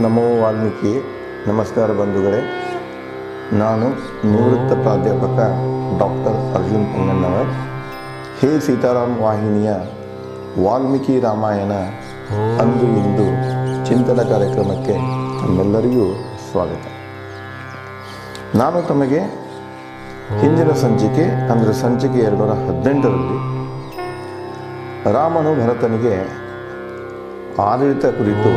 ನಮೋ ವಾಲ್ಮೀಕಿ ನಮಸ್ಕಾರ ಬಂಧುಗಳೇ ನಾನು ನಿವೃತ್ತ ಪ್ರಾಧ್ಯಾಪಕ ಡಾಕ್ಟರ್ ಅರ್ಜುನ್ ಪಂಗಣ್ಣವರ್ ಹೇ ಸೀತಾರಾಮ್ ವಾಹಿನಿಯ ವಾಲ್ಮೀಕಿ ರಾಮಾಯಣ ಅಂದು ಇಂದು ಚಿಂತನ ಕಾರ್ಯಕ್ರಮಕ್ಕೆ ತಮ್ಮೆಲ್ಲರಿಗೂ ಸ್ವಾಗತ ನಾನು ತಮಗೆ ಹಿಂದಿನ ಸಂಚಿಕೆ ಅಂದರೆ ಸಂಚಿಕೆ ಎರಡುನೂರ ಹದಿನೆಂಟರಲ್ಲಿ ರಾಮನು ಭರತನಿಗೆ ಆಡಳಿತ ಕುರಿತು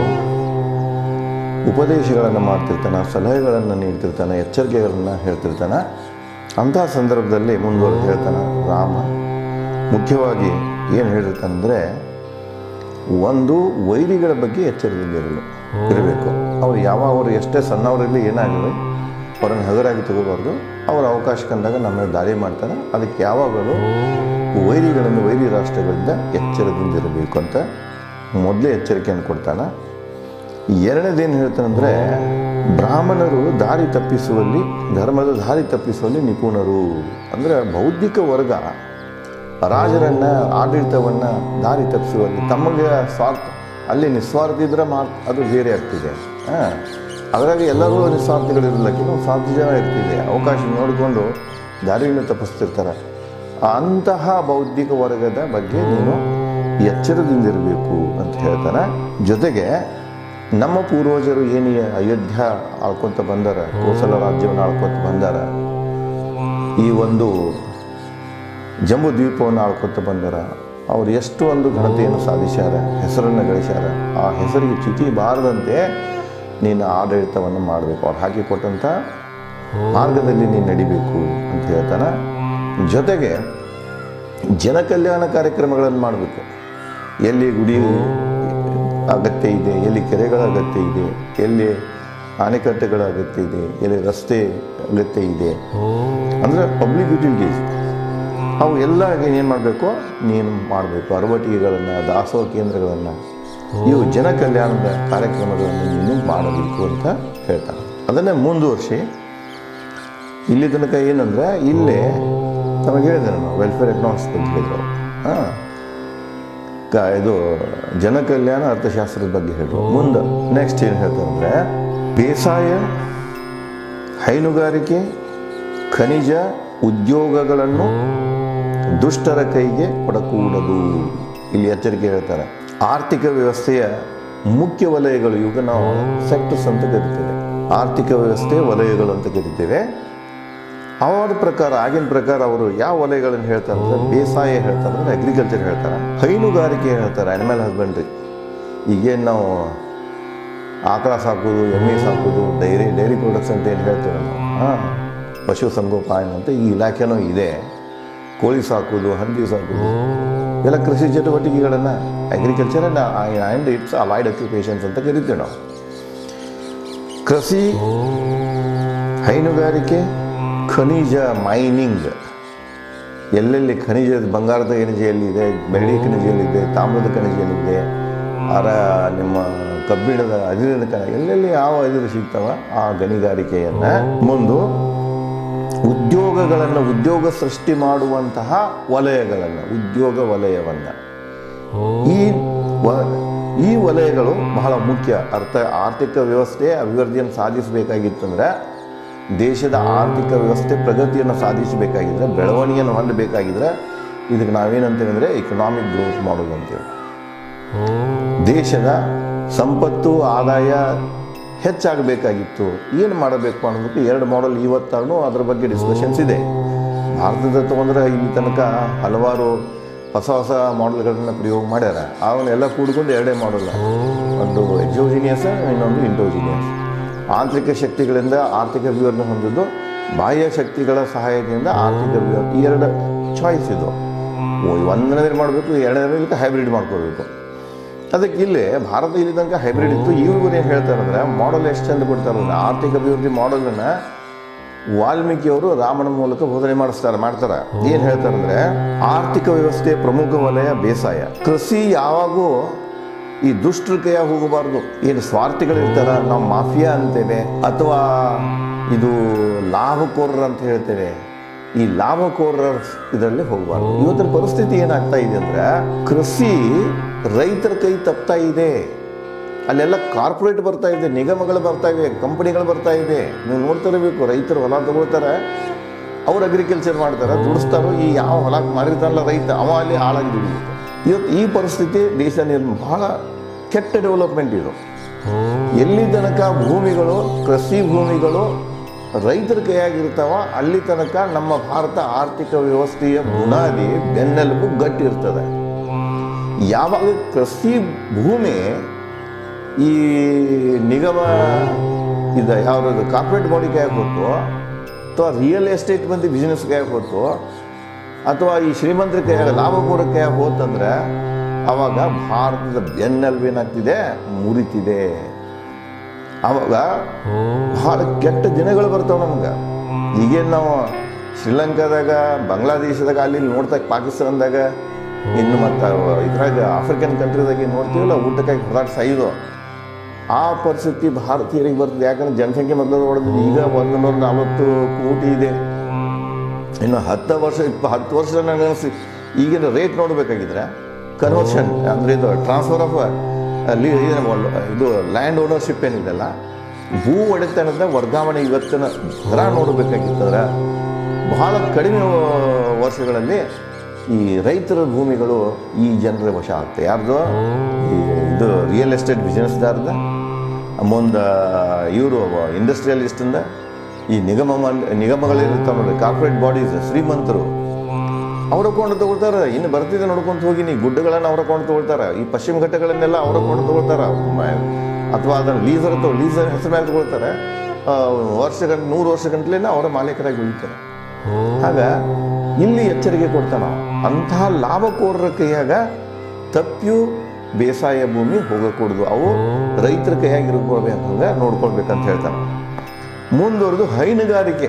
ಉಪದೇಶಗಳನ್ನು ಮಾಡ್ತಿರ್ತಾನೆ ಸಲಹೆಗಳನ್ನು ನೀಡ್ತಿರ್ತಾನೆ ಎಚ್ಚರಿಕೆಗಳನ್ನು ಹೇಳ್ತಿರ್ತಾನೆ ಅಂತಹ ಸಂದರ್ಭದಲ್ಲಿ ಮುಂದುವರೆದು ಹೇಳ್ತಾನೆ ರಾಮ ಮುಖ್ಯವಾಗಿ ಏನು ಹೇಳಿರ್ತಾನಂದರೆ ಒಂದು ವೈರಿಗಳ ಬಗ್ಗೆ ಎಚ್ಚರಿಕೆಯಿಂದಿರಲು ಇರಬೇಕು ಅವ್ರು ಯಾವ ಅವರು ಎಷ್ಟೇ ಸಣ್ಣವರಲ್ಲಿ ಏನಾಗಲಿ ಅವರನ್ನು ಹಗರಾಗಿ ತಗೋಬಾರ್ದು ಅವರ ಅವಕಾಶ ಕಂಡಾಗ ನಮ್ಮ ಮೇಲೆ ದಾಳಿ ಮಾಡ್ತಾರೆ ಅದಕ್ಕೆ ಯಾವಾಗಲೂ ವೈರಿಗಳನ್ನು ವೈರಿ ರಾಷ್ಟ್ರಗಳಿಂದ ಎಚ್ಚರದಿಂದಿರಬೇಕು ಅಂತ ಮೊದಲೇ ಎಚ್ಚರಿಕೆಯನ್ನು ಕೊಡ್ತಾನೆ ಎರಡನೇದೇನು ಹೇಳ್ತಾನಂದರೆ ಬ್ರಾಹ್ಮಣರು ದಾರಿ ತಪ್ಪಿಸುವಲ್ಲಿ ಧರ್ಮದ ದಾರಿ ತಪ್ಪಿಸುವಲ್ಲಿ ನಿಪುಣರು ಅಂದರೆ ಬೌದ್ಧಿಕ ವರ್ಗ ರಾಜರನ್ನು ಆಡಳಿತವನ್ನು ದಾರಿ ತಪ್ಪಿಸುವಲ್ಲಿ ತಮಗೆ ಸ್ವಾರ್ಥ ಅಲ್ಲಿ ನಿಸ್ವಾರ್ಥ ಇದ್ರೆ ಮಾ ಅದು ಬೇರೆ ಆಗ್ತಿದೆ ಹಾಂ ಅದರಾಗಿ ಎಲ್ಲರೂ ನಿಸ್ವಾರ್ಥಿಗಳಿರಲಿಲ್ಲ ಕೆಲವು ಸ್ವಾರ್ಥ ಜನ ಇರ್ತಿದೆ ಅವಕಾಶ ನೋಡಿಕೊಂಡು ದಾರಿಯನ್ನು ತಪ್ಪಿಸ್ತಿರ್ತಾರೆ ಅಂತಹ ಬೌದ್ಧಿಕ ವರ್ಗದ ಬಗ್ಗೆ ನೀನು ಎಚ್ಚರದಿಂದಿರಬೇಕು ಅಂತ ಹೇಳ್ತಾನೆ ಜೊತೆಗೆ ನಮ್ಮ ಪೂರ್ವಜರು ಏನು ಈ ಅಯೋಧ್ಯ ಆಳ್ಕೊತ ಬಂದಾರ ಕೋಸಲ ರಾಜ್ಯವನ್ನು ಆಳ್ಕೊತ ಬಂದಾರ ಈ ಒಂದು ಜಂಬೂ ದ್ವೀಪವನ್ನು ಆಳ್ಕೊತ ಬಂದಾರ ಅವ್ರು ಎಷ್ಟು ಒಂದು ಘನತೆಯನ್ನು ಸಾಧಿಸ್ಯಾರ ಹೆಸರನ್ನು ಗಳಿಸ್ಯಾರ ಆ ಹೆಸರಿಗೆ ಚ್ಯುತಿ ಬಾರದಂತೆ ನೀನು ಆಡಳಿತವನ್ನು ಮಾಡಬೇಕು ಅವ್ರು ಹಾಕಿಕೊಟ್ಟಂಥ ಮಾರ್ಗದಲ್ಲಿ ನೀನು ನಡಿಬೇಕು ಅಂತ ಹೇಳ್ತಾನೆ ಜೊತೆಗೆ ಜನಕಲ್ಯಾಣ ಕಾರ್ಯಕ್ರಮಗಳನ್ನು ಮಾಡಬೇಕು ಎಲ್ಲಿ ಗುಡಿ ಅಗತ್ಯ ಇದೆ ಎಲ್ಲಿ ಕೆರೆಗಳ ಅಗತ್ಯ ಇದೆ ಎಲ್ಲಿ ಅಣೆಕಟ್ಟೆಗಳ ಅಗತ್ಯ ಇದೆ ಎಲ್ಲಿ ರಸ್ತೆ ಅಗತ್ಯ ಇದೆ ಅಂದರೆ ಪಬ್ಲಿಕ್ ಯುಟಿಲಿಟೀಸ್ ಅವು ಎಲ್ಲ ಏನು ಮಾಡಬೇಕು ನೀನು ಮಾಡಬೇಕು ಅರವಟಿಕೆಗಳನ್ನು ದಾಸೋಹ ಕೇಂದ್ರಗಳನ್ನು ಇವು ಜನ ಕಲ್ಯಾಣದ ಕಾರ್ಯಕ್ರಮಗಳನ್ನು ನೀನು ಮಾಡಬೇಕು ಅಂತ ಹೇಳ್ತಾರೆ ಅದನ್ನೇ ಮುಂದುವರಿಸಿ ಇಲ್ಲಿ ತನಕ ಏನಂದ್ರೆ ಇಲ್ಲೇ ನಮಗೆ ಹೇಳಿದೆ ನಾನು ವೆಲ್ಫೇರ್ ಎಕನಾಮಿಕ್ಸ್ ಬಗ್ಗೆ ಹೇಳಿದ್ರು ಹಾಂ ಕ ಇದು ಜನ ಕಲ್ಯಾಣ ಅರ್ಥಶಾಸ್ತ್ರದ ಬಗ್ಗೆ ಹೇಳಿದ್ರು ಮುಂದೆ ನೆಕ್ಸ್ಟ್ ಏನು ಹೇಳ್ತಾರೆ ಅಂದರೆ ಬೇಸಾಯ ಹೈನುಗಾರಿಕೆ ಖನಿಜ ಉದ್ಯೋಗಗಳನ್ನು ದುಷ್ಟರ ಕೈಗೆ ಕೊಡಕೂಡದು ಇಲ್ಲಿ ಎಚ್ಚರಿಕೆ ಹೇಳ್ತಾರೆ ಆರ್ಥಿಕ ವ್ಯವಸ್ಥೆಯ ಮುಖ್ಯ ವಲಯಗಳು ಇವಾಗ ನಾವು ಸೆಕ್ಟರ್ಸ್ ಅಂತ ಕರಿತೇವೆ ಆರ್ಥಿಕ ವ್ಯವಸ್ಥೆ ವಲಯಗಳು ಅಂತ ಕರಿತೇವೆ ಅವರ ಪ್ರಕಾರ ಆಗಿನ ಪ್ರಕಾರ ಅವರು ಯಾವ ವಲಯಗಳನ್ನು ಹೇಳ್ತಾರೆ ಅಂದ್ರೆ ಬೇಸಾಯ ಹೇಳ್ತಾರೆ ಅಂದ್ರೆ ಅಗ್ರಿಕಲ್ಚರ್ ಹೇಳ್ತಾರೆ ಹೈನುಗಾರಿಕೆ ಹೇಳ್ತಾರೆ ಅನಿಮಲ್ ಹಸ್ಬೆಂಡ್ರಿ ಈಗೇನು ನಾವು ಆಕಳ ಸಾಕೋದು ಎಮ್ಮೆ ಸಾಕೋದು ಡೈರಿ ಡೈರಿ ಪ್ರಾಡಕ್ಟ್ಸ್ ಅಂತ ಏನು ಹೇಳ್ತೇವೆ ನಾವು ಹಾಂ ಪಶು ಸಂಗೋಪಾಯನ ಅಂತ ಈ ಇಲಾಖೆನೂ ಇದೆ ಕೋಳಿ ಸಾಕೋದು ಹಂದಿ ಸಾಕೋದು ಎಲ್ಲ ಕೃಷಿ ಚಟುವಟಿಕೆಗಳನ್ನು agriculture and its allied occupations ಅಂತ ಕರಿತೇವೆ ನಾವು ಕೃಷಿ ಹೈನುಗಾರಿಕೆ ಖನಿಜ ಮೈನಿಂಗ್ ಎಲ್ಲೆಲ್ಲಿ ಖನಿಜ ಬಂಗಾರದ ಖನಿಜ ಎಲ್ಲಿದೆ ಬೆಳ್ಳಿ ಖನಿಜ ಎಲ್ಲಿದೆ ತಾಮ್ರದ ಖನಿಜ ಎಲ್ಲಿದೆ ಅರ ನಿಮ್ಮ ಕಬ್ಬಿಣದ ಅದಿರಿನ ಕಣ ಎಲ್ಲೆಲ್ಲಿ ಯಾವ ಅದಿರು ಸಿಗ್ತಾವ ಆ ಗಣಿಗಾರಿಕೆಯನ್ನು ಮುಂದು ಉದ್ಯೋಗಗಳನ್ನು ಉದ್ಯೋಗ ಸೃಷ್ಟಿ ಮಾಡುವಂತಹ ವಲಯಗಳನ್ನು ಉದ್ಯೋಗ ವಲಯವನ್ನು ಈ ವ ಈ ವಲಯಗಳು ಬಹಳ ಮುಖ್ಯ ಅರ್ಥ ಆರ್ಥಿಕ ವ್ಯವಸ್ಥೆ ಅಭಿವೃದ್ಧಿಯನ್ನು ಸಾಧಿಸಬೇಕಾಗಿತ್ತಂದ್ರೆ ದೇಶದ ಆರ್ಥಿಕ ವ್ಯವಸ್ಥೆ ಪ್ರಗತಿಯನ್ನು ಸಾಧಿಸಬೇಕಾಗಿದ್ರೆ ಬೆಳವಣಿಗೆಯನ್ನು ಹೊಂದಬೇಕಾಗಿದ್ರೆ ಇದಕ್ಕೆ ನಾವೇನಂತೇವೆ ಅಂದರೆ ಎಕನಾಮಿಕ್ ಗ್ರೋತ್ ಮಾಡೋದು ಅಂತೇಳಿ ದೇಶದ ಸಂಪತ್ತು ಆದಾಯ ಹೆಚ್ಚಾಗಬೇಕಾಗಿತ್ತು ಏನು ಮಾಡಬೇಕು ಅನ್ನೋದಕ್ಕೆ ಎರಡು ಮಾಡೆಲ್ ಇವತ್ತಾರು ಅದ್ರ ಬಗ್ಗೆ ಡಿಸ್ಕಷನ್ಸ್ ಇದೆ ಭಾರತದ ತೊಗೊಂಡ್ರೆ ಇಲ್ಲಿ ತನಕ ಹಲವಾರು ಹೊಸ ಹೊಸ ಮಾಡೆಲ್ಗಳನ್ನ ಪ್ರಯೋಗ ಮಾಡ್ಯಾರ ಅವನ್ನೆಲ್ಲ ಕೂಡ್ಕೊಂಡು ಎರಡೇ ಮಾಡಲ್ಲ ಒಂದು ಎಕ್ಸೋಜಿನಿಯಸ್ ಇನ್ನೊಂದು ಇಂಟೋಜಿನಿಯಸ್ ಆಂತರಿಕ ಶಕ್ತಿಗಳಿಂದ ಆರ್ಥಿಕ ಅಭಿವೃದ್ಧಿ ಹೊಂದಿದ್ದು ಬಾಹ್ಯ ಶಕ್ತಿಗಳ ಸಹಾಯದಿಂದ ಆರ್ಥಿಕ ಅಭಿವೃದ್ಧಿ ಈ ಎರಡು ಚಾಯ್ಸ್ ಇದು ಒಂದನೇದು ಮಾಡಬೇಕು ಎರಡನೇದು ಹೈಬ್ರಿಡ್ ಮಾಡ್ಕೋಬೇಕು ಅದಕ್ಕೆ ಇಲ್ಲೇ ಭಾರತ ಇಲ್ಲಿ ತನಕ ಹೈಬ್ರಿಡ್ ಇತ್ತು ಇವ್ರಿಗೂ ಏನು ಹೇಳ್ತಾರೆ ಅಂದರೆ ಮಾಡಲ್ ಎಷ್ಟು ಚಂದ ಕೊಡ್ತಾರೆ ಅಂದ್ರೆ ಆರ್ಥಿಕ ಅಭಿವೃದ್ಧಿ ಮಾಡಲನ್ನು ವಾಲ್ಮೀಕಿಯವರು ರಾಮನ ಮೂಲಕ ಬೋಧನೆ ಮಾಡಿಸ್ತಾರೆ ಮಾಡ್ತಾರೆ ಏನು ಹೇಳ್ತಾರೆ ಅಂದರೆ ಆರ್ಥಿಕ ವ್ಯವಸ್ಥೆಯ ಪ್ರಮುಖ ವಲಯ ಬೇಸಾಯ ಕೃಷಿ ಯಾವಾಗೂ ಈ ದುಷ್ಟರ ಕೈಯ ಹೋಗಬಾರ್ದು ಏನು ಸ್ವಾರ್ಥಿಗಳಿರ್ತಾರ ನಾವು ಮಾಫಿಯಾ ಅಂತೇವೆ ಅಥವಾ ಇದು ಲಾಭಕೋರರು ಅಂತ ಹೇಳ್ತೇವೆ ಈ ಲಾಭಕೋರರ ಇದರಲ್ಲಿ ಹೋಗಬಾರ್ದು ಇವತ್ತಿನ ಪರಿಸ್ಥಿತಿ ಏನಾಗ್ತಾ ಇದೆ ಅಂದ್ರೆ ಕೃಷಿ ರೈತರ ಕೈ ತಪ್ತಾ ಇದೆ ಅಲ್ಲೆಲ್ಲ ಕಾರ್ಪೊರೇಟ್ ಬರ್ತಾ ಇದೆ ನಿಗಮಗಳು ಬರ್ತಾ ಇವೆ ಕಂಪನಿಗಳು ಬರ್ತಾ ಇದೆ ನೀವು ನೋಡ್ತಿರಬೇಕು ರೈತರು ಹೊಲ ತಗೊಳ್ತಾರೆ ಅವ್ರು ಅಗ್ರಿಕಲ್ಚರ್ ಮಾಡ್ತಾರೆ ದುಡಿಸ್ತಾರೋ ಈ ಯಾವ ಹೊಲ ಮಾರಿರ್ತಾನಲ್ಲ ರೈತ ಅವ ಅಲ್ಲಿ ಹಾಳಾಗಿ ದುಡಿಯುತ್ತೆ ಇವತ್ತು ಈ ಪರಿಸ್ಥಿತಿ ದೇಶ ನಿರ್ಮ ಬಹಳ ಕೆಟ್ಟ ಡೆವಲಪ್ಮೆಂಟ್ ಇದು ಎಲ್ಲಿ ತನಕ ಭೂಮಿಗಳು ಕೃಷಿ ಭೂಮಿಗಳು ರೈತರ ಕೈಯಾಗಿರ್ತಾವ ಅಲ್ಲಿ ತನಕ ನಮ್ಮ ಭಾರತ ಆರ್ಥಿಕ ವ್ಯವಸ್ಥೆಯ ಬುನಾದಿ ಬೆನ್ನೆಲುಬು ಗಟ್ಟಿ ಇರ್ತದೆ ಯಾವಾಗ ಕೃಷಿ ಭೂಮಿ ಈ ನಿಗಮ ಇದು ಯಾವ್ದು ಕಾರ್ಪೊರೇಟ್ ಬಾಡಿ ಕೈಯಾಗ ಹೋತು ಅಥವಾ ರಿಯಲ್ ಎಸ್ಟೇಟ್ ಮಂದಿ ಬಿಸ್ನೆಸ್ ಕೈಯಾಗ ಹೋತು ಅಥವಾ ಈ ಶ್ರೀಮಂತರ ಕೈಯಾಗ ಲಾಭಪೂರ್ವಕ ಕೈಯಾಗ ಹೋತಂದ್ರೆ ಅವಾಗ ಭಾರತದ ಬೆನ್ನೆಲುಬೇನಾಗ್ತಿದೆ ಮುರಿತಿದೆ ಅವಾಗ ಭಾಳ ಕೆಟ್ಟ ದಿನಗಳು ಬರ್ತಾವೆ ನಮ್ಗೆ ಈಗೇನು ನಾವು ಶ್ರೀಲಂಕಾದಾಗ ಬಾಂಗ್ಲಾದೇಶದಾಗ ಅಲ್ಲಿ ಇಲ್ಲಿ ನೋಡ್ತಾ ಪಾಕಿಸ್ತಾನದಾಗ ಇನ್ನು ಮತ್ತು ಇದ್ರಾಗ ಆಫ್ರಿಕನ್ ಕಂಟ್ರಿದಾಗ ಏನು ನೋಡ್ತೀವಲ್ಲ ಊಟಕ್ಕಾಗಿ ಹೊರದಾಟ ಸಾಯಿದು ಆ ಪರಿಸ್ಥಿತಿ ಭಾರತೀಯರಿಗೆ ಬರ್ತದೆ ಯಾಕಂದ್ರೆ ಜನಸಂಖ್ಯೆ ಮೊದಲು ಹೊಡೆದು ಈಗ ಒಂದು ನೂರ ನಲವತ್ತು ಕೋಟಿ ಇದೆ ಇನ್ನು ಹತ್ತು ವರ್ಷ ಇಪ್ಪ ಹತ್ತು ವರ್ಷ ನನಗೆ ಅನಿಸಿ ಈಗಿನ ರೇಟ್ ನೋಡಬೇಕಾಗಿದ್ರೆ ಕನ್ವರ್ಷನ್ ಅಂದರೆ ಇದು ಟ್ರಾನ್ಸ್ಫರ್ ಆಫ್ ಇದು ಲ್ಯಾಂಡ್ ಓನರ್ಶಿಪ್ ಏನಿದೆಲ್ಲ ಭೂ ಒಡೆತನದ ವರ್ಗಾವಣೆ ಇವತ್ತಿನ ದರ ನೋಡಬೇಕಾಗಿತ್ತಂದ್ರೆ ಬಹಳ ಕಡಿಮೆ ವರ್ಷಗಳಲ್ಲಿ ಈ ರೈತರ ಭೂಮಿಗಳು ಈ ಜನರ ವಶ ಆಗ್ತವೆ ಯಾರ್ದು ಈ ಇದು ರಿಯಲ್ ಎಸ್ಟೇಟ್ ಬಿಸ್ನೆಸ್ದಾರ್ದ ಮುಂದೆ ಇವರು ಇಂಡಸ್ಟ್ರಿಯಲಿಸ್ಟಿಂದ ಈ ನಿಗಮ ಮನ್- ನಿಗಮಗಳಿರ್ತಾವೆ ನೋಡಿ ಕಾರ್ಪೊರೇಟ್ ಬಾಡೀಸ್ ಶ್ರೀಮಂತರು ಅವ್ರ ಕೊಂಡು ತಗೊಳ್ತಾರೆ ಇನ್ನು ಬರ್ತಿದೆ ನೋಡ್ಕೊಂತ ಹೋಗಿ ನೀ ಗುಡ್ಡಗಳನ್ನು ಅವ್ರ ಕೊಂಡು ತಗೊಳ್ತಾರೆ ಈ ಪಶ್ಚಿಮ ಘಟ್ಟಗಳನ್ನೆಲ್ಲ ಅವ್ರ ಕೊಂಡು ತಗೊಳ್ತಾರೆ ಅಥವಾ ಅದನ್ನು ಲೀಸರ್ ಅಥವಾ ಲೀಸರ್ ಹೆಸರು ಮೇಲೆ ತಗೊಳ್ತಾರೆ ಆ, ವರ್ಷ ಗಂಟೆ ನೂರು ವರ್ಷ ಗಂಟ್ಲೆನ ಅವರ ಮಾಲೀಕರಾಗಿ ಉಳಿತಾರೆ ಆಗ ಇಲ್ಲಿ ಎಚ್ಚರಿಕೆ ಕೊಡ್ತಾನ ಅಂತಹ ಲಾಭಕೋರರ ಕೈಯಾಗ ತಪ್ಪಿಯು ಬೇಸಾಯ ಭೂಮಿ ಹೋಗಕೂಡದು ಅವು ರೈತರ ಕೈಯಾಗಿ ಇರ್ಕೊಳ್ಬೇಕಂಗ ನೋಡ್ಕೊಳ್ಬೇಕಂತ ಹೇಳ್ತಾನೆ ಮುಂದುವರೆದು ಹೈನುಗಾರಿಕೆ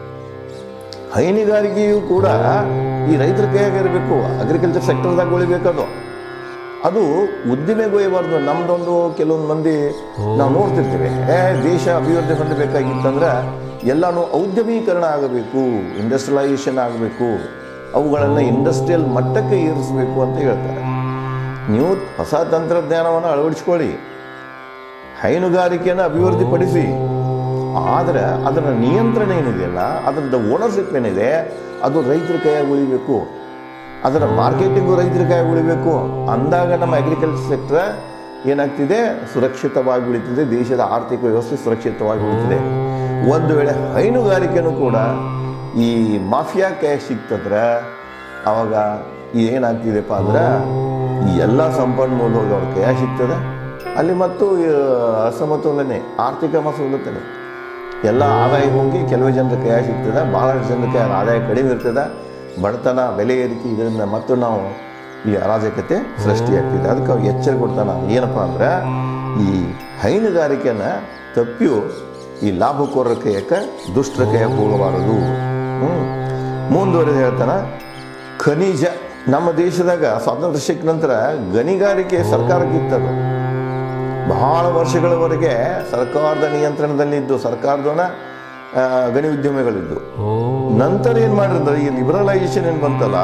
ಹೈನುಗಾರಿಕೆಯು ಕೂಡ ಈ ರೈತರ ಕೈಯಾಗ ಇರಬೇಕು ಅಗ್ರಿಕಲ್ಚರ್ ಸೆಕ್ಟರ್ದಾಗ ಉಳಿಬೇಕದು ಅದು ಉದ್ದಿಮೆಗೊಯ್ಯಬಾರ್ದು ನಮ್ದೊಂದು ಕೆಲವೊಂದು ಮಂದಿ ನಾವು ನೋಡ್ತಿರ್ತೀವಿ ಏ ದೇಶ ಅಭಿವೃದ್ಧಿ ಹೊಂದಬೇಕಾಗಿತ್ತಂದ್ರೆ ಎಲ್ಲಾನು ಔದ್ಯಮೀಕರಣ ಆಗಬೇಕು ಇಂಡಸ್ಟ್ರಿಯಲೈಸೇಷನ್ ಆಗಬೇಕು ಅವುಗಳನ್ನು ಇಂಡಸ್ಟ್ರಿಯಲ್ ಮಟ್ಟಕ್ಕೆ ಏರಿಸಬೇಕು ಅಂತ ಹೇಳ್ತಾರೆ ನೀವು ಹೊಸ ತಂತ್ರಜ್ಞಾನವನ್ನು ಅಳವಡಿಸ್ಕೊಳ್ಳಿ ಹೈನುಗಾರಿಕೆಯನ್ನು ಅಭಿವೃದ್ಧಿಪಡಿಸಿ ಆದರೆ ಅದರ ನಿಯಂತ್ರಣ ಏನಿದೆಯಲ್ಲ ಅದರದ ಓನರ್ಶಿಪ್ ಏನಿದೆ ಅದು ರೈತರ ಕೈಯಾಗಿ ಉಳಿಬೇಕು ಅದರ ಮಾರ್ಕೆಟಿಂಗು ರೈತರ ಕೈಯಾಗಿ ಉಳಿಬೇಕು ಅಂದಾಗ ನಮ್ಮ ಅಗ್ರಿಕಲ್ಚರ್ ಸೆಕ್ಟರ್ ಏನಾಗ್ತಿದೆ ಸುರಕ್ಷಿತವಾಗಿ ಉಳಿತಿದೆ ದೇಶದ ಆರ್ಥಿಕ ವ್ಯವಸ್ಥೆ ಸುರಕ್ಷಿತವಾಗಿ ಉಳಿತಿದೆ ಒಂದು ವೇಳೆ ಹೈನುಗಾರಿಕೆನೂ ಕೂಡ ಈ ಮಾಫಿಯಾ ಕೈ ಸಿಕ್ತಂದ್ರೆ ಅವಾಗ ಏನಾಗ್ತಿದೆಪ್ಪ ಅಂದ್ರೆ ಈ ಎಲ್ಲ ಸಂಪನ್ಮೂಲ ಹೋಗಿ ಅವ್ರ ಕೈಯಾಗ ಸಿಗ್ತದೆ ಅಲ್ಲಿ ಮತ್ತು ಆ, ಅಸಮತೋಲನೆ ಆರ್ಥಿಕ ಅಸಮತೋಲನೆ ಎಲ್ಲ ಆದಾಯ ಹೋಗಿ ಕೆಲವು ಜನರ ಕೈಯಾಗ ಸಿಗ್ತದೆ ಭಾಳಷ್ಟು ಜನರ ಕೈಯಾಗ ಆದಾಯ ಕಡಿಮೆ ಇರ್ತದೆ ಬಡತನ ಬೆಲೆ ಏರಿಕೆ ಇದರಿಂದ ಮತ್ತು ನಾವು ಈ ಅರಾಜಕತೆ ಸೃಷ್ಟಿಯಾಗ್ತಿದೆ ಅದಕ್ಕೆ ಅವ್ರು ಎಚ್ಚರಿಕೆ ಕೊಡ್ತಾನೆ ಏನಪ್ಪ ಅಂದ್ರೆ ಈ ಹೈನುಗಾರಿಕೆನ ತಪ್ಪಿಯು ಈ ಲಾಭಕೋರರ ಕೈಯಕ್ಕೆ ದುಷ್ಟರ ಕೈಯಾಗ ಹೋಗಬಾರದು ಹ್ಮ್. ಮುಂದುವರೆದು ಹೇಳ್ತಾನೆ ಖನಿಜ ನಮ್ಮ ದೇಶದಾಗ ಸ್ವಾತಂತ್ರ್ಯ ಸಿಕ್ಕ ನಂತರ ಗಣಿಗಾರಿಕೆ ಸರ್ಕಾರಕ್ಕೆ ಇತ್ತದು ಬಹಳ ವರ್ಷಗಳವರೆಗೆ ಸರ್ಕಾರದ ನಿಯಂತ್ರಣದಲ್ಲಿದ್ದು ಸರ್ಕಾರದವನ ಆ, ಗಣಿ ಉದ್ಯಮಿಗಳಿದ್ದು ನಂತರ ಏನು ಮಾಡಿದ್ರೆ ಈ ಲಿಬರಲೈಸೇಷನ್ ಏನು ಬಂತಲ್ಲ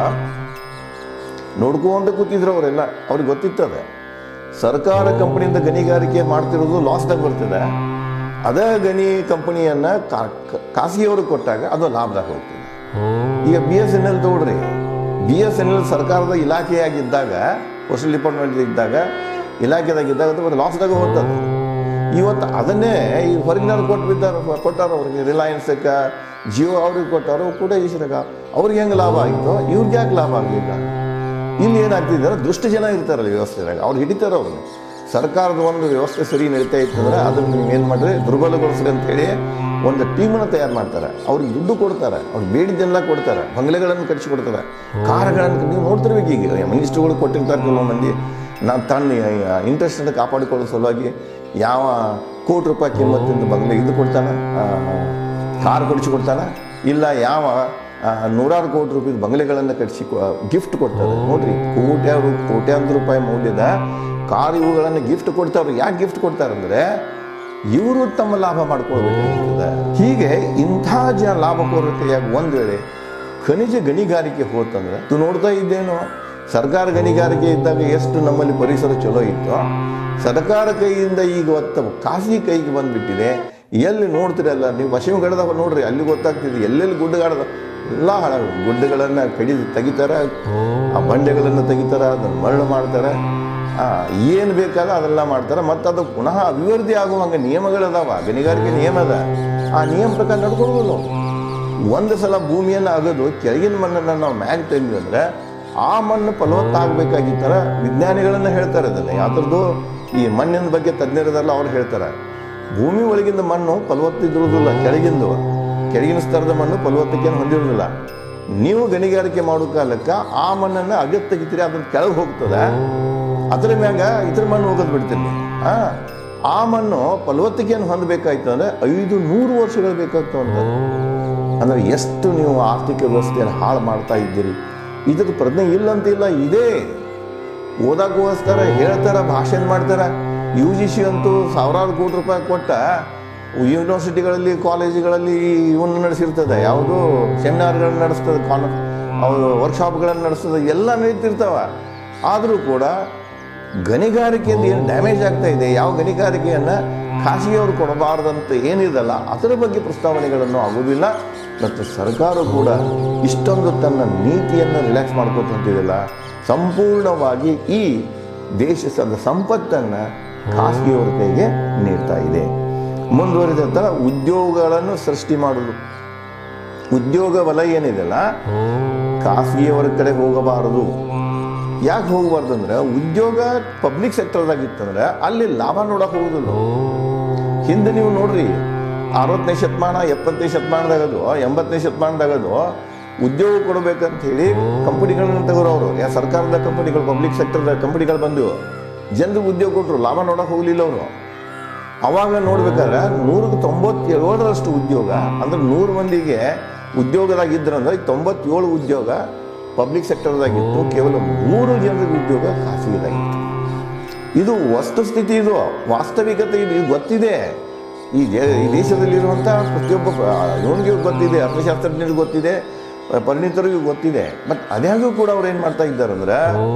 ನೋಡ್ಕೊಂತ ಕೂತಿದ್ರು ಅವರೆಲ್ಲ ಅವ್ರಿಗೆ ಗೊತ್ತಿರ್ತದೆ ಸರ್ಕಾರ ಕಂಪನಿಯಿಂದ ಗಣಿಗಾರಿಕೆ ಮಾಡ್ತಿರೋದು ಲಾಸ್ದಾಗ ಬರ್ತದೆ ಅದೇ ಗಣಿ ಕಂಪನಿಯನ್ನ ಖಾಸಗಿಯವ್ರಿಗೆ ಕೊಟ್ಟಾಗ ಅದು ಲಾಭದಾಗ ಹೋಗ್ತದೆ ಈಗ ಬಿ ಎಸ್ ಎನ್ ಎಲ್ ತಗೊಳ್ರಿ ಬಿ ಎಸ್ ಎನ್ ಎಲ್ ಸರ್ಕಾರದ ಇಲಾಖೆಯಾಗಿದ್ದಾಗ ಪೋಸ್ಟಲ್ ಡಿಪಾರ್ಟ್ಮೆಂಟ್ ಇದ್ದಾಗ ಇಲಾಖೆದಾಗಿದ್ದಾಗ ಅದು ಲಾಸ್ದಾಗ ಹೋಗ್ತದೆ ಇವತ್ತು ಅದನ್ನೇ ಈ ಹೊರಗಿನವ್ರು ಕೊಟ್ಟು ಬಿದ್ದಾರ ಕೊಟ್ಟಾರ ಅವ್ರಿಗೆ ರಿಲಯನ್ಸಕ್ಕೆ ಜಿಯೋ ಅವ್ರಿಗೆ ಕೊಟ್ಟಾರು ಅವು ಕೂಡ ಈಶ್ವರಾಗ ಅವ್ರಿಗೆ ಹೆಂಗೆ ಲಾಭ ಆಯಿತು ಇವ್ರಿಗೆ ಯಾಕೆ ಲಾಭ ಆಗಲಿಲ್ಲ ಇಲ್ಲಿ ಏನಾಗ್ತಿದೆ ಅಂದ್ರೆ ದುಷ್ಟ ಜನ ಇರ್ತಾರಲ್ಲ ವ್ಯವಸ್ಥೆದಾಗ ಅವ್ರು ಹಿಡಿತಾರೆ ಅವ್ರನ್ನ ಸರ್ಕಾರದ ಒಂದು ವ್ಯವಸ್ಥೆ ಸರಿ ನಡೀತಾ ಇತ್ತಂದ್ರೆ ಅದನ್ನು ನೀವು ಏನು ಮಾಡಿದ್ರೆ ದುರ್ಬಲಗೊಳಿಸ್ರಿ ಅಂತೇಳಿ ಒಂದು ಟೀಮನ್ನು ತಯಾರು ಮಾಡ್ತಾರೆ ಅವ್ರಿಗೆ ದುಡ್ಡು ಕೊಡ್ತಾರೆ ಅವ್ರಿಗೆ ಬೇಡಿದ್ದೆಲ್ಲ ಕೊಡ್ತಾರೆ ಬಂಗ್ಲೆಗಳನ್ನು ಕಟ್ಸಿ ಕೊಡ್ತಾರೆ ಕಾರ್ಗಳನ್ನು ನೀವು ನೋಡ್ತಿರ್ಬೇಕು ಈಗ ಮಿನಿಸ್ಟ್ರುಗಳು ಕೊಟ್ಟಿರ್ತಾರೆ ಕೆಲವು ಮಂದಿ ನಾನು ತನ್ನ ಇಂಟ್ರೆಸ್ಟನ್ನು ಕಾಪಾಡಿಕೊಳ್ಳೋ ಸಲುವಾಗಿ ಯಾವ ಕೋಟಿ ರೂಪಾಯಿ ಕಿಮ್ಮತ್ತಿಂದ ಬಂಗ್ಲೆ ಇದು ಕೊಡ್ತಾನೆ ಆ, ಕಾರ್ ಕೊಡಿಸಿ ಕೊಡ್ತಾನೆ ಇಲ್ಲ ಯಾವ ಆ, ನೂರಾರು ಕೋಟಿ ರೂಪಾಯಿ ಬಂಗ್ಲೆಗಳನ್ನು ಕಟ್ಟಿಸಿ ಗಿಫ್ಟ್ ಕೊಡ್ತಾರೆ ನೋಡ್ರಿ ಕೋಟ್ಯಾರು ಕೋಟ್ಯಾಂತರ ರೂಪಾಯಿ ಮೌಲ್ಯದ ಕಾರ್ ಇವುಗಳನ್ನು ಗಿಫ್ಟ್ ಕೊಡ್ತಾರೆ ಯಾಕೆ ಗಿಫ್ಟ್ ಕೊಡ್ತಾರೆ ಅಂದರೆ ಇವರು ತಮ್ಮ ಲಾಭ ಮಾಡ್ಕೊಳ್ಬೇಕಾಗ್ತದೆ ಹೀಗೆ ಇಂಥ ಜ ಲಾಭಕೋರ ಕೈಯಾಗಿ ಒಂದು ವೇಳೆ ಖನಿಜ ಗಣಿಗಾರಿಕೆ ಹೋತಂದ್ರೆ ಇದು ನೋಡ್ತಾ ಇದ್ದೇನೋ ಸರ್ಕಾರ ಗಣಿಗಾರಿಕೆ ಇದ್ದಾಗ ಎಷ್ಟು ನಮ್ಮಲ್ಲಿ ಪರಿಸರ ಚಲೋ ಇತ್ತು ಸರ್ಕಾರ ಕೈಯಿಂದ ಈಗ ಒತ್ತ ಖಾಸಗಿ ಕೈಗೆ ಬಂದ್ಬಿಟ್ಟಿದೆ ಎಲ್ಲಿ ನೋಡ್ತೀರಲ್ಲ ನೀವು ಪಶ್ಚಿಮ ಘಟ್ಟದಾಗ ನೋಡ್ರಿ ಅಲ್ಲಿ ಗೊತ್ತಾಗ್ತಿದೆ ಎಲ್ಲೆಲ್ಲಿ ಗುಡ್ಡಗಾಡದ ಎಲ್ಲ ಹಾಳಾಗ ಗುಡ್ಡಗಳನ್ನು ಕಡಿದು ತೆಗಿತಾರೆ ಆ ಬಂಡೆಗಳನ್ನು ತೆಗಿತಾರೆ ಅದನ್ನು ಮರಳು ಮಾಡ್ತಾರೆ ಏನು ಬೇಕಾದ ಅದೆಲ್ಲ ಮಾಡ್ತಾರೆ ಮತ್ತು ಅದು ಪುನಃ ಅಭಿವೃದ್ಧಿ ಆಗುವಂಗೆ ನಿಯಮಗಳದಾವ ಗಣಿಗಾರಿಕೆ ನಿಯಮ ಅದ ಆ ನಿಯಮ ಪ್ರಕಾರ ನಡ್ಕೊಳ್ಬೋದು ಒಂದು ಸಲ ಭೂಮಿಯನ್ನು ಅಗದು ಕೆಳಗಿನ ಮಣ್ಣನ್ನು ನಾವು ಮ್ಯಾಗ್ ತೆಗೆದ್ವಿ ಅಂದ್ರೆ ಆ ಮಣ್ಣು ಫಲವತ್ತಾಗಬೇಕಾಗಿತ್ತರ ವಿಜ್ಞಾನಿಗಳನ್ನ ಹೇಳ್ತಾರೆ ಅದನ್ನು ಯಾವ್ದ್ರದ್ದು ಈ ಮಣ್ಣಿನ ಬಗ್ಗೆ ತಜ್ಞರಿದಾರಲ್ಲ ಅವ್ರು ಹೇಳ್ತಾರೆ ಭೂಮಿ ಒಳಗಿಂದ ಮಣ್ಣು ಫಲವತ್ತಿದ್ದಿರುವುದಿಲ್ಲ ಕೆಳಗಿಂದು ಕೆಳಗಿನ ಸ್ತರದ ಮಣ್ಣು ಫಲವತ್ತತೆಯನ್ನು ಹೊಂದಿರುವುದಿಲ್ಲ ನೀವು ಗಣಿಗಾರಿಕೆ ಮಾಡೋ ಕಾಲಕ್ಕೆ ಆ ಮಣ್ಣನ್ನು ಅಗತ್ ತೆಗಿತೀರಿ ಅದನ್ನ ಕೆಳಗೆ ಹೋಗ್ತದೆ ಅದರ ಮ್ಯಾಗ ಇತರ ಮಣ್ಣು ಹೋಗೋದು ಬಿಡ್ತೀನಿ ಆ ಆ ಮಣ್ಣು ಫಲವತ್ತತೆಯನ್ನು ಹೊಂದಬೇಕಾಯ್ತು ಅಂದ್ರೆ ಐದು ನೂರು ವರ್ಷಗಳು ಬೇಕಾಗ್ತಾವಂತ ಅಂದ್ರೆ ಎಷ್ಟು ನೀವು ಆರ್ಥಿಕ ವ್ಯವಸ್ಥೆಯನ್ನು ಹಾಳು ಮಾಡ್ತಾ ಇದ್ದೀರಿ ಇದ್ರ ಪ್ರಜ್ಞೆ ಇಲ್ಲಂತಿಲ್ಲ ಇದೇ ಓದಕ್ಕೋಸ್ಕರ ಹೇಳ್ತಾರ ಭಾಷಣ ಮಾಡ್ತಾರ ಯು ಜಿ ಸಿ ಅಂತೂ ಸಾವಿರಾರು ಕೋಟಿ ರೂಪಾಯಿ ಕೊಟ್ಟ ಯೂನಿವರ್ಸಿಟಿಗಳಲ್ಲಿ ಕಾಲೇಜುಗಳಲ್ಲಿ ಇವನ್ನ ನಡೆಸಿರ್ತದೆ ಯಾವುದು ಸೆಮಿನಾರ್ಗಳನ್ನ ನಡೆಸ್ತದೆ ಕಾನ್ ಅವು ವರ್ಕ್ಶಾಪ್ಗಳನ್ನು ನಡೆಸ್ತದೆ ಎಲ್ಲ ನಡೀತಿರ್ತಾವ ಆದರೂ ಕೂಡ ಗಣಿಗಾರಿಕೆಯಿಂದ ಏನು ಡ್ಯಾಮೇಜ್ ಆಗ್ತಾ ಇದೆ ಯಾವ ಗಣಿಗಾರಿಕೆಯನ್ನು ಖಾಸಗಿಯವರು ಕೊಡಬಾರ್ದಂತ ಏನಿದಲ್ಲ ಅದರ ಬಗ್ಗೆ ಪ್ರಸ್ತಾವನೆಗಳನ್ನು ಆಗುವುದಿಲ್ಲ ಮತ್ತು ಸರ್ಕಾರ ಕೂಡ ಇಷ್ಟೊಂದು ತನ್ನ ನೀತಿಯನ್ನು ರಿಲ್ಯಾಕ್ಸ್ ಮಾಡ್ಕೊತಂತಿದೆಯಲ್ಲ ಸಂಪೂರ್ಣವಾಗಿ ಈ ದೇಶದ ಸಂಪತ್ತನ್ನು ಖಾಸಗಿಯವರ ಕೈಗೆ ನೀಡ್ತಾ ಇದೆ ಮುಂದುವರಿದ ಥರ ಉದ್ಯೋಗಗಳನ್ನು ಸೃಷ್ಟಿ ಮಾಡೋದು ಉದ್ಯೋಗ ವಲಯ ಏನಿದೆಯಲ್ಲ ಖಾಸಗಿಯವರ ಕಡೆ ಹೋಗಬಾರದು ಯಾಕೆ ಹೋಗಬಾರ್ದು ಅಂದ್ರೆ ಉದ್ಯೋಗ ಪಬ್ಲಿಕ್ ಸೆಕ್ಟರ್ದಾಗ ಇತ್ತಂದ್ರೆ ಅಲ್ಲಿ ಲಾಭ ನೋಡಕ್ ಹೋಗುದಿಲ್ಲ ಹಿಂದೆ ನೀವು ನೋಡ್ರಿ ಅರವತ್ತನೇ ಶತಮಾನ ಎಪ್ಪತ್ತನೇ ಶತಮಾನದಾಗದು ಎಂಬತ್ತನೇ ಶತಮಾನದಾಗದು ಉದ್ಯೋಗ ಕೊಡಬೇಕಂತ ಹೇಳಿ ಕಂಪನಿಗಳನ್ನ ತಗೋರವರು ಯಾ ಸರ್ಕಾರದ ಕಂಪನಿಗಳು ಪಬ್ಲಿಕ್ ಸೆಕ್ಟರ್ದ ಕಂಪನಿಗಳು ಬಂದು ಜನರಿಗೆ ಉದ್ಯೋಗ ಕೊಟ್ಟರು ಲಾಭ ನೋಡಕ್ ಹೋಗ್ಲಿಲ್ಲ ಅವರು ಅವಾಗ ನೋಡ್ಬೇಕಾದ್ರೆ ನೂರಕ್ಕೆ ತೊಂಬತ್ತೇಳರಷ್ಟು ಉದ್ಯೋಗ ಅಂದ್ರೆ ನೂರು ಮಂದಿಗೆ ಉದ್ಯೋಗದಾಗ ಇದ್ರಂದ್ರೆ ತೊಂಬತ್ತೇಳು ಉದ್ಯೋಗ ಪಬ್ಲಿಕ್ ಸೆಕ್ಟರ್ದಾಗಿತ್ತು ಕೇವಲ ಮೂರು ಜನರಿಗೆ ಉದ್ಯೋಗ ಖಾಸಗಿದಾಗಿತ್ತು ಇದು ವಸ್ತುಸ್ಥಿತಿ ಇದು ವಾಸ್ತವಿಕತೆ ಇದು ಇದು ಗೊತ್ತಿದೆ ಈ ದೇ ಈ ದೇಶದಲ್ಲಿರುವಂಥ ಪ್ರತಿಯೊಬ್ಬ ಇವನಿಗೆ ಗೊತ್ತಿದೆ ಅರ್ಥಶಾಸ್ತ್ರಜ್ಞರಿಗೆ ಗೊತ್ತಿದೆ ಪರಿಣಿತರಿಗೂ ಗೊತ್ತಿದೆ ಬಟ್ ಅದ್ಯಾಗೂ ಕೂಡ ಅವ್ರು ಏನು ಮಾಡ್ತಾ ಇದ್ದಾರೆ ಅಂದ್ರೆ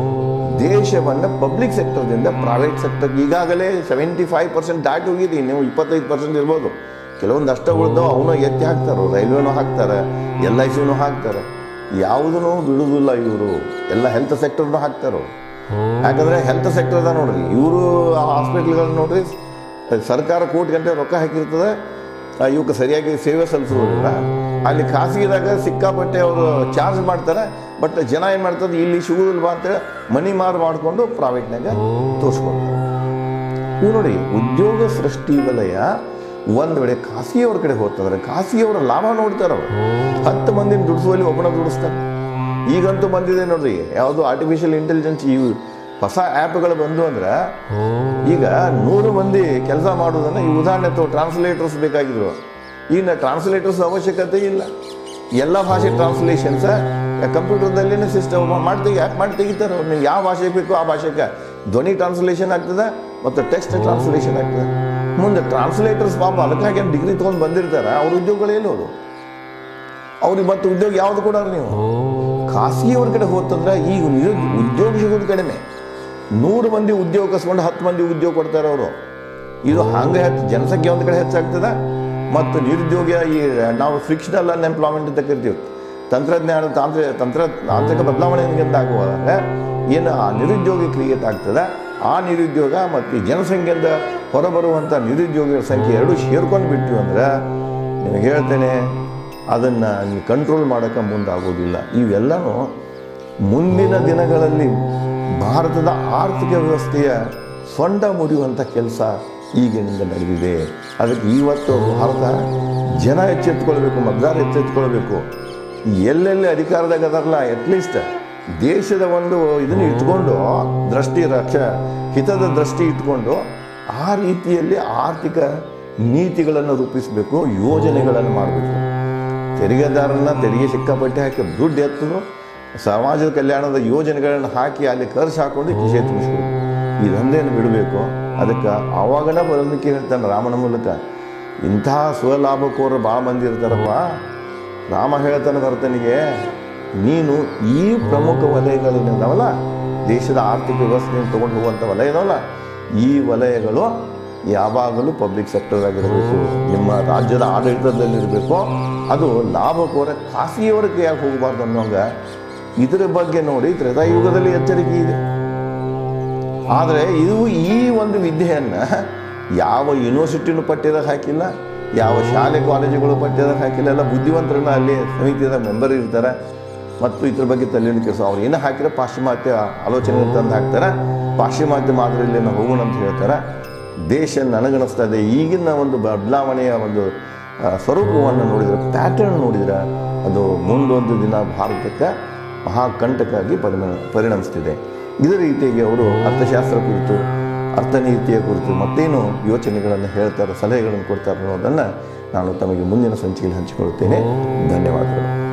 ದೇಶವನ್ನು ಪಬ್ಲಿಕ್ ಸೆಕ್ಟರ್ದಿಂದ ಪ್ರೈವೇಟ್ ಸೆಕ್ಟರ್ ಈಗಾಗಲೇ ಸೆವೆಂಟಿ ಫೈವ್ ಪರ್ಸೆಂಟ್ ದಾಟಿ ಹೋಗಿದೆ ನೀವು ಇಪ್ಪತ್ತೈದು ಪರ್ಸೆಂಟ್ ಇರ್ಬೋದು ಕೆಲವೊಂದು ಅಷ್ಟ ಉಳಿದವು ಅವನು ಎತ್ತಿ ಹಾಕ್ತಾರೆ ರೈಲ್ವೆನೂ ಹಾಕ್ತಾರೆ ಎಲ್ ಐ ಸಿನೂ ಹಾಕ್ತಾರೆ ಯಾವುದೂ ಬಿಡುವುದಿಲ್ಲ ಇವರು ಎಲ್ಲ ಹೆಲ್ತ್ ಸೆಕ್ಟರ್ನೂ ಹಾಕ್ತಾರೆ ಯಾಕಂದ್ರೆ ಹೆಲ್ತ್ ಸೆಕ್ಟರ್ ಅದ ನೋಡ್ರಿ ಇವರು ಹಾಸ್ಪಿಟ್ಲ್ಗಳನ್ನ ನೋಡ್ರಿ ಸರ್ಕಾರ ಕೋಟಿ ಗಂಟೆ ರೊಕ್ಕ ಹಾಕಿರ್ತದೆ ಆ, ಇವಕ್ಕೆ ಸರಿಯಾಗಿ ಸೇವೆ ಸಲ್ಲಿಸೋದಿಲ್ಲ ಅಲ್ಲಿ ಖಾಸಗಿದಾಗ ಸಿಕ್ಕಾಪಟ್ಟೆ ಅವರು ಚಾರ್ಜ್ ಮಾಡ್ತಾರೆ ಬಟ್ ಜನ ಏನು ಮಾಡ್ತಾರೆ ಇಲ್ಲಿ ಸಿಗುದಿಲ್ವಾ ಅಂತೇಳಿ ಮನಿ ಮಾರು ಮಾಡಿಕೊಂಡು ಪ್ರೈವೇಟ್ನಾಗ ತೋರಿಸ್ಕೊಳ್ತಾರೆ ಇವು ನೋಡಿ ಉದ್ಯೋಗ ಸೃಷ್ಟಿ ವಲಯ ಒಂದು ವೇಳೆ ಖಾಸಗಿಯವ್ರ ಕಡೆ ಹೋಗ್ತಂದ್ರೆ ಖಾಸಗಿಯವರ ಲಾಭ ನೋಡ್ತಾರೆ ಅವರು ಹತ್ತು ಮಂದಿನ ದುಡಿಸುವಲ್ಲಿ ಒಬ್ಬನ ದುಡಿಸ್ತಾರೆ ಈಗಂತೂ ಬಂದಿದೆ ನೋಡ್ರಿ ಯಾವುದು ಆರ್ಟಿಫಿಷಿಯಲ್ ಇಂಟೆಲಿಜೆನ್ಸ್ ಇವು ಹೊಸ ಆ್ಯಪ್ಗಳು ಬಂದು ಅಂದ್ರೆ ಈಗ ನೂರು ಮಂದಿ ಕೆಲಸ ಮಾಡೋದನ್ನ ಈ ಉದಾಹರಣೆ ತಗೋ ಟ್ರಾನ್ಸ್ಲೇಟರ್ಸ್ ಬೇಕಾಗಿದ್ರು ಈಗ ಟ್ರಾನ್ಸ್ಲೇಟರ್ಸ್ ಅವಶ್ಯಕತೆ ಇಲ್ಲ ಎಲ್ಲ ಭಾಷೆ ಟ್ರಾನ್ಸ್ಲೇಷನ್ಸ್ ಕಂಪ್ಯೂಟರ್ದಲ್ಲಿನೇ ಸಿಸ್ಟಮ್ ಮಾಡಿ ಯಾಕೆ ಮಾಡಿ ತೆಗಿತಾರೆ ಅವ್ರು. ನೀವು ಯಾವ ಭಾಷೆಗೆ ಬೇಕು ಆ ಭಾಷೆಗೆ ಧ್ವನಿ ಟ್ರಾನ್ಸ್ಲೇಷನ್ ಆಗ್ತದೆ ಮತ್ತು ಟೆಕ್ಸ್ಟ್ ಟ್ರಾನ್ಸ್ಲೇಷನ್ ಆಗ್ತದೆ ಮುಂದೆ ಟ್ರಾನ್ಸ್ಲೇಟರ್ಸ್ ಪಾಪ ಅದಕ್ಕಾಗಿ ಡಿಗ್ರಿ ತೊಗೊಂಡು ಬಂದಿರ್ತಾರೆ ಅವ್ರ ಉದ್ಯೋಗಗಳು ಎಲ್ಲೋದು ಅವ್ರಿಗೆ ಮತ್ತೆ ಉದ್ಯೋಗ ಯಾವ್ದು ಕೊಡೋರು ನೀವು ಖಾಸಗಿಯವ್ರ ಕಡೆ ಹೋತಂದ್ರೆ ಈಗ ನಿರುದ್ ಉದ್ಯೋಗ ಸಿಗೋದು ಕಡಿಮೆ ನೂರು ಮಂದಿ ಉದ್ಯೋಗ ಕಸ್ಕೊಂಡು ಹತ್ತು ಮಂದಿ ಉದ್ಯೋಗ ಕೊಡ್ತಾರೆ ಅವರು ಇದು ಹಂಗೆ ಹೆಚ್ಚು ಜನಸಂಖ್ಯೆ ಒಂದು ಕಡೆ ಹೆಚ್ಚಾಗ್ತದೆ ಮತ್ತು ನಿರುದ್ಯೋಗ ಈ ನಾವು ಫ್ರಿಕ್ಷನಲ್ ಅನ್ಎಂಪ್ಲಾಯ್ಮೆಂಟ್ ಅಂತ ಕರಿತೀವಿ ತಂತ್ರಜ್ಞಾನ ತಾಂತ್ರಿ ತಂತ್ರ ತಾಂತ್ರಿಕ ಬದಲಾವಣೆಯಿಂದ ಆಗುವಾಗ ಏನು ಆ ನಿರುದ್ಯೋಗ ಕ್ರಿಯೇಟ್ ಆಗ್ತದೆ ಆ ನಿರುದ್ಯೋಗ ಮತ್ತು ಈ ಜನಸಂಖ್ಯೆಯಿಂದ ಹೊರಬರುವಂಥ ನಿರುದ್ಯೋಗಿಗಳ ಸಂಖ್ಯೆ ಎರಡು ಸೇರ್ಕೊಂಡು ಬಿಟ್ಟಿವಿ ಅಂದ್ರೆ ನಿಮಗೆ ಹೇಳ್ತೇನೆ ಅದನ್ನು ನೀವು ಕಂಟ್ರೋಲ್ ಮಾಡೋಕ್ಕೆ ಮುಂದಾಗೋದಿಲ್ಲ ಇವೆಲ್ಲನೂ ಮುಂದಿನ ದಿನಗಳಲ್ಲಿ ಭಾರತದ ಆರ್ಥಿಕ ವ್ಯವಸ್ಥೆಯ ಸೊಂಟ ಮುರಿಯುವಂಥ ಕೆಲಸ ಈಗಿನಿಂದ ನಡೆದಿದೆ ಅದಕ್ಕೆ ಇವತ್ತು ಭಾರತ ಜನ ಎಚ್ಚೆತ್ತುಕೊಳ್ಬೇಕು ಮತದಾರ ಎಚ್ಚೆತ್ತುಕೊಳ್ಬೇಕು ಎಲ್ಲೆಲ್ಲಿ ಅಧಿಕಾರದಾಗ ಅದರಲ್ಲ ಅಟ್ಲೀಸ್ಟ್ ದೇಶದ ಒಂದು ಇದನ್ನು ಇಟ್ಕೊಂಡು ದೃಷ್ಟಿ ರಕ್ಷ ಹಿತದ ದೃಷ್ಟಿ ಇಟ್ಕೊಂಡು ಆ ರೀತಿಯಲ್ಲಿ ಆರ್ಥಿಕ ನೀತಿಗಳನ್ನು ರೂಪಿಸಬೇಕು ಯೋಜನೆಗಳನ್ನು ಮಾಡಬೇಕು ತೆರಿಗೆದಾರನ್ನ ತೆರಿಗೆ ಸಿಕ್ಕಾಪಟ್ಟೆ ಹಾಕಿ ದುಡ್ಡು ಎತ್ತಲು ಸಮಾಜದ ಕಲ್ಯಾಣದ ಯೋಜನೆಗಳನ್ನು ಹಾಕಿ ಅಲ್ಲಿ ಖರ್ಚು ಹಾಕೊಂಡು ಕಿಸೆ ತುಂಬಿಸ್ಬೇಕು ಇದೊಂದೇನು ಬಿಡಬೇಕು ಅದಕ್ಕೆ ಆವಾಗನ ಬರೋದಕ್ಕೆ ಹೇಳ್ತಾನೆ ರಾಮನ ಮೂಲಕ ಇಂತಹ ಸ್ವಲಾಭಕೋರರು ಭಾಳ ಮಂದಿ ಇರ್ತಾರಪ್ಪ ರಾಮ ಹೇಳ್ತಾನೆ ಭರತನಿಗೆ ನೀನು ಈ ಪ್ರಮುಖ ವಲಯಗಳೇನಿದಾವಲ್ಲ ದೇಶದ ಆರ್ಥಿಕ ವ್ಯವಸ್ಥೆಯನ್ನು ತಗೊಂಡು ಹೋಗುವಂಥ ವಲಯ ಇದಾವಲ್ಲ ಈ ವಲಯಗಳು ಯಾವಾಗಲೂ ಪಬ್ಲಿಕ್ ಸೆಕ್ಟರ್ ಆಗಿರಬೇಕು ನಿಮ್ಮ ರಾಜ್ಯದ ಆಡಳಿತದಲ್ಲಿರಬೇಕು ಅದು ಲಾಭಕೋರ ಖಾಸಗಿಯವರ ಕೈಯಾಗಿ ಹೋಗಬಾರ್ದು ಅನ್ನೋಂಗ ಇದರ ಬಗ್ಗೆ ನೋಡಿ ತ್ರೇತಾಯುಗದಲ್ಲಿ ಎಚ್ಚರಿಕೆ ಇದೆ ಆದರೆ ಇದು ಈ ಒಂದು ವಿದ್ಯೆಯನ್ನು ಯಾವ ಯೂನಿವರ್ಸಿಟಿನೂ ಪಠ್ಯದಾಗ ಹಾಕಿಲ್ಲ ಯಾವ ಶಾಲೆ ಕಾಲೇಜುಗಳು ಪಠ್ಯದಾಗ ಹಾಕಿಲ್ಲ ಎಲ್ಲ ಬುದ್ಧಿವಂತರನ್ನ ಅಲ್ಲಿ ಸಮಿತಿಯ ಮೆಂಬರ್ ಇರ್ತಾರೆ ಮತ್ತು ಇದ್ರ ಬಗ್ಗೆ ತಲೆಯನ್ನು ಕೆಲಸ ಅವ್ರು ಏನು ಹಾಕಿದ್ರೆ ಪಾಶ್ಚಿಮಾತ್ಯ ಆಲೋಚನೆ ತಂದು ಹಾಕ್ತಾರೆ ಪಾಶ್ಚಿಮಾತ್ಯ ಮಾದರಿಯಲ್ಲಿ ನಾವು ಹೋಗೋಣ ಅಂತ ಹೇಳ್ತಾರೆ ದೇಶ ನನಗನ್ನಿಸ್ತಾ ಇದೆ ಈಗಿನ ಒಂದು ಬದಲಾವಣೆಯ ಒಂದು ಆ, ಸ್ವರೂಪವನ್ನು ನೋಡಿದರೆ ಪ್ಯಾಟರ್ನ್ ನೋಡಿದರೆ ಅದು ಮುಂದೊಂದು ದಿನ ಭಾರತಕ್ಕೆ ಮಹಾಕಂಟಕಾಗಿ ಪರಿಣ ಪರಿಣಮಿಸ್ತಿದೆ ಇದೇ ರೀತಿಯಾಗಿ ಅವರು ಅರ್ಥಶಾಸ್ತ್ರ ಕುರಿತು ಅರ್ಥನೀತಿಯ ಕುರಿತು ಮತ್ತೇನು ಯೋಚನೆಗಳನ್ನು ಹೇಳ್ತಾರೆ ಸಲಹೆಗಳನ್ನು ಕೊಡ್ತಾರೆ ಅನ್ನೋದನ್ನು ನಾನು ತಮಗೆ ಮುಂದಿನ ಸಂಚಿಕೆಯಲ್ಲಿ ಹಂಚಿಕೊಳ್ಳುತ್ತೇನೆ ಧನ್ಯವಾದಗಳು